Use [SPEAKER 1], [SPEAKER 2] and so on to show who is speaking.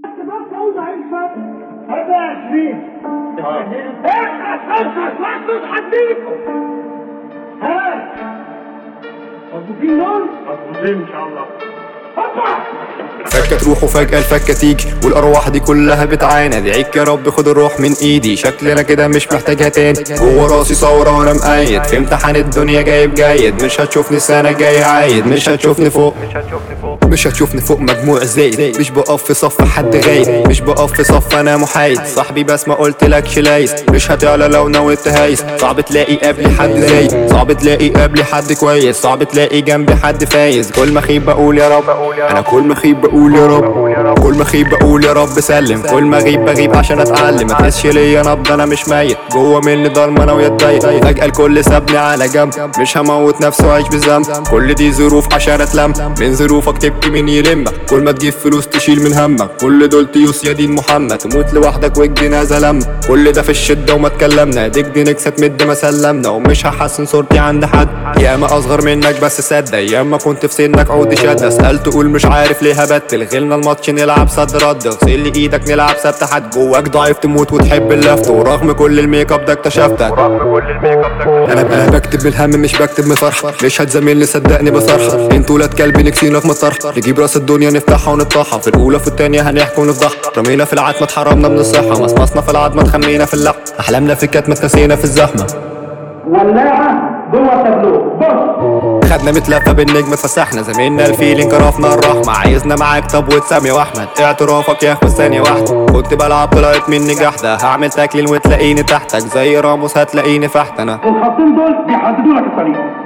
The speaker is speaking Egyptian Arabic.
[SPEAKER 1] بس عاوز اعيش فتره هذا يا شريف احنا خمسه اسمعتوا حديكم ها مظبوطين دول
[SPEAKER 2] مظبوطين ان شاء الله
[SPEAKER 1] اطلع
[SPEAKER 3] فكة تروح وفجأة الفكة تيجي والأرواح دي كلها بتعاني ادعيك يا رب خد الروح من إيدي شكلنا كده مش محتاجها تاني جوه راسي ثورة وأنا مقيد في امتحان الدنيا جايب جيد مش هتشوفني السنة الجاية عايد مش هتشوفني فوق مش هتشوفني فوق مجموع زايد مش بقف في صف حد غايب مش بقف في صف انا محايد صاحبي بس ما قلت لكش لايس مش هتعلى لو نويت تهايس صعب تلاقي قبلي حد زي صعب تلاقي قبلي حد كويس صعب تلاقي جنبي حد فايز كل ما اخيب بقول يا رب انا كل ما اخيب بقول يا رب كل ما اخيب بقول يا رب سلم كل ما اغيب بغيب عشان اتعلم ما تحسش ليا نبض انا مش ميت جوه مني ضلمه انا ويا الضيق فجاه الكل سابني على جنب مش هموت نفسي واعيش بذنب كل دي ظروف عشان اتلم من ظروفك تبكي مين يلمك كل ما تجيب فلوس تشيل من همك كل دول تيوس يا دين محمد تموت لوحدك والجنازه لما كل ده في الشده وما اتكلمنا ديك دي نكسه تمد ما سلمنا ومش هحسن صورتي عند حد يا اما اصغر منك بس صدق يا اما كنت في سنك عودي شده سالت تقول مش عارف ليه هبتل غلنا الماتش نلعب صد رد اغسل لي ايدك نلعب سبت حد جواك ضعيف تموت وتحب اللفت ورغم كل الميك اب ده اكتشفتك انا انا بكتب بالهم مش بكتب من فرحة مش هتزاملني صدقني بصرحة انتوا ولاد كلب نكسينا في مطرحة نجيب راس الدنيا نفتحها ونطحها في الاولى في التانية هنحكي ونفضحها رمينا في العتمة اتحرمنا من الصحة مصمصنا في العظمة اتخمينا في اللحم احلامنا في الكتمة اتنسينا في الزحمة
[SPEAKER 1] ولاعه جوه التابلو بص
[SPEAKER 3] خدنا متلفة بالنجم اتفسحنا زميلنا الفيلين كرفنا الرحمة عايزنا معاك طب وتسامي واحمد اعترافك ياخد ثانية واحدة كنت بلعب طلعت مني جحدة هعمل تاكلين وتلاقيني تحتك زي راموس هتلاقيني فحت انا
[SPEAKER 1] الخطين دول بيحددوا لك الطريق